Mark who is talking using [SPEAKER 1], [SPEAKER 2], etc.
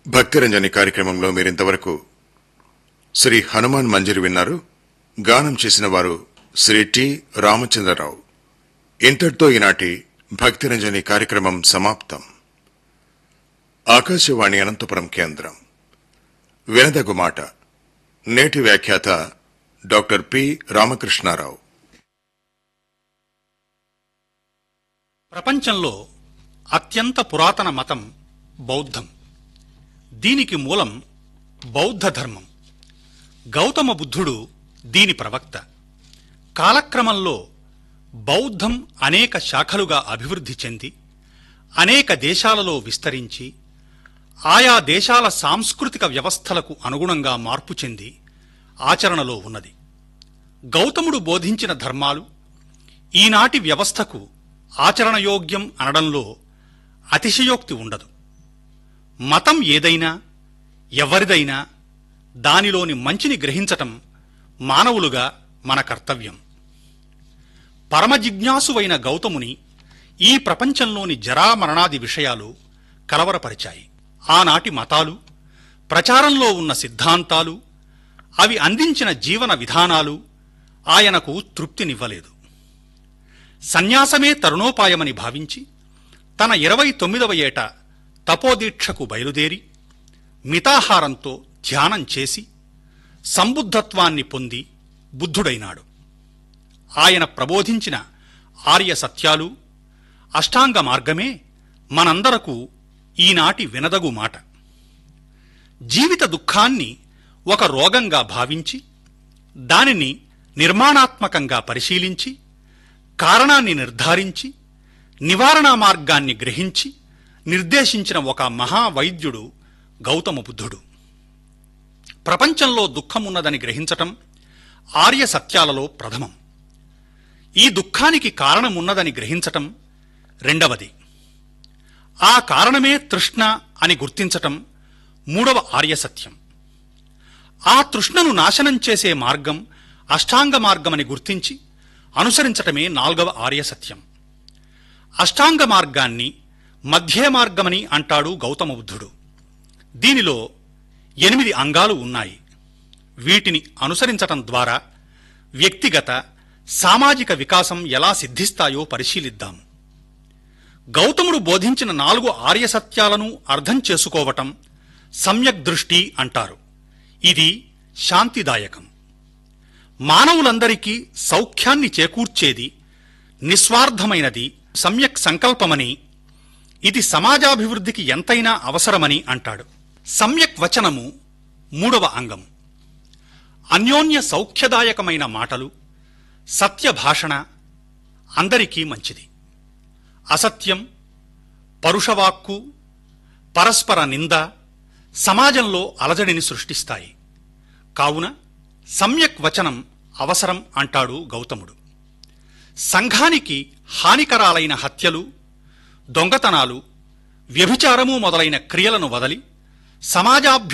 [SPEAKER 1] భక్తిరంజని కార్యక్రమంలో మీరింతవరకు శ్రీ హనుమాన్ మంజరి విన్నారు గానం చేసిన వారు శ్రీ టి రామచంద్రరావు ఇంతటితో ఈనాటి భక్తిరంజని కార్యక్రమం సమాప్తం ఆకాశవాణి అనంతపురం కేంద్రం వినదగు మాట నేటి వ్యాఖ్యాత డాక్టర్ పి రామకృష్ణారావు
[SPEAKER 2] ప్రపంచంలో అత్యంత పురాతన మతం బౌద్ధం దీనికి మూలం బౌద్ధ ధర్మం గౌతమ బుద్ధుడు దీని ప్రవక్త కాలక్రమంలో బౌద్ధం అనేక శాఖలుగా అభివృద్ధి చెంది అనేక దేశాలలో విస్తరించి ఆయా దేశాల సాంస్కృతిక వ్యవస్థలకు అనుగుణంగా మార్పు చెంది ఆచరణలో ఉన్నది గౌతముడు బోధించిన ధర్మాలు ఈనాటి వ్యవస్థకు ఆచరణయోగ్యం అనడంలో అతిశయోక్తి ఉండదు మతం ఏదైనా ఎవరిదైనా దానిలోని మంచిని గ్రహించటం మానవులుగా మన కర్తవ్యం పరమజిజ్ఞాసువైన గౌతముని ఈ ప్రపంచంలోని జరామరణాది విషయాలు కలవరపరిచాయి ఆనాటి మతాలు ప్రచారంలో ఉన్న సిద్ధాంతాలు అవి అందించిన జీవన విధానాలు ఆయనకు తృప్తినివ్వలేదు సన్యాసమే తరుణోపాయమని భావించి తన ఇరవై తొమ్మిదవ ఏట తపోదీక్షకు బయలుదేరి మితాహారంతో ధ్యానం చేసి సంబుద్ధత్వాన్ని పొంది బుద్ధుడైనాడు ఆయన ప్రబోధించిన ఆర్య సత్యాలు అష్టాంగ మార్గమే మనందరకు ఈనాటి వినదగు మాట జీవిత దుఃఖాన్ని ఒక రోగంగా భావించి దానిని నిర్మాణాత్మకంగా పరిశీలించి కారణాన్ని నిర్ధారించి నివారణా మార్గాన్ని గ్రహించి నిర్దేశించిన ఒక మహావైద్యుడు గౌతమ బుద్ధుడు ప్రపంచంలో దుఃఖమున్నదని గ్రహించటం ఆర్య సత్యాలలో ప్రథమం ఈ దుఃఖానికి కారణమున్నదని గ్రహించటం రెండవది ఆ కారణమే తృష్ణ అని గుర్తించటం మూడవ ఆర్య సత్యం ఆ తృష్ణను నాశనం చేసే మార్గం అష్టాంగ మార్గమని గుర్తించి అనుసరించటమే నాల్గవ ఆర్య సత్యం అష్టాంగ మార్గాన్ని మధ్య మార్గమని అంటాడు గౌతమ బుద్ధుడు దీనిలో ఎనిమిది అంగాలు ఉన్నాయి వీటిని అనుసరించటం ద్వారా వ్యక్తిగత సామాజిక వికాసం ఎలా సిద్ధిస్తాయో పరిశీలిద్దాం గౌతముడు బోధించిన నాలుగు ఆర్య సత్యాలను అర్థం చేసుకోవటం సమ్యక్ దృష్టి అంటారు ఇది శాంతిదాయకం మానవులందరికీ సౌఖ్యాన్ని చేకూర్చేది నిస్వార్థమైనది సమ్యక్ సంకల్పమని ఇది సమాజాభివృద్ధికి ఎంతైనా అవసరమని అంటాడు సమ్యక్ వచనము మూడవ అంగం అన్యోన్య సౌఖ్యదాయకమైన మాటలు సత్య భాషణ అందరికీ మంచిది అసత్యం పరుషవాక్కు పరస్పర నింద సమాజంలో అలజడిని సృష్టిస్తాయి కావున సమ్యక్ వచనం అవసరం అంటాడు గౌతముడు సంఘానికి హానికరాలైన హత్యలు దొంగతనాలు వ్యభిచారము మొదలైన క్రియలను వదలి సమాజాభ్యు